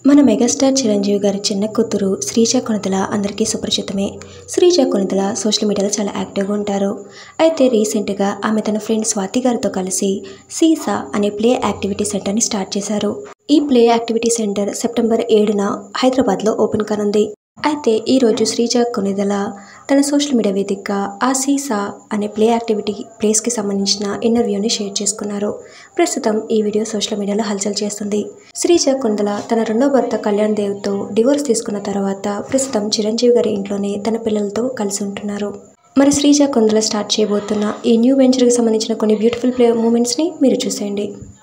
మన మెగాస్టార్ చిరంజీవి గారి చిన్న కూతురు శ్రీజ కొనిదల అందరికీ సుపరిచితమే శ్రీజ కొనిదల సోషల్ మీడియాలో చాలా యాక్టివ్గా ఉంటారు అయితే రీసెంట్గా ఆమె తన ఫ్రెండ్ స్వాతి గారితో కలిసి సీసా అనే ప్లే యాక్టివిటీ సెంటర్ని స్టార్ట్ చేశారు ఈ ప్లే యాక్టివిటీ సెంటర్ సెప్టెంబర్ ఏడున హైదరాబాద్లో ఓపెన్ కానుంది అయితే ఈరోజు శ్రీజ కొనిదల తన సోషల్ మీడియా వేదికగా ఆ సీసా అనే ప్లే యాక్టివిటీ ప్లేస్కి సంబంధించిన ఇంటర్వ్యూని షేర్ చేసుకున్నారు ప్రస్తుతం ఈ వీడియో సోషల్ మీడియాలో హల్చల్ చేస్తుంది శ్రీజ కొనిదల తన రెండో భర్త కళ్యాణ్ దేవ్తో డివోర్స్ తీసుకున్న తర్వాత ప్రస్తుతం చిరంజీవి గారి ఇంట్లోనే తన పిల్లలతో కలిసి ఉంటున్నారు మరి శ్రీజ కొందల స్టార్ట్ చేయబోతున్న ఈ న్యూ వెంచర్కి సంబంధించిన కొన్ని బ్యూటిఫుల్ ప్లే మూమెంట్స్ని మీరు చూసేయండి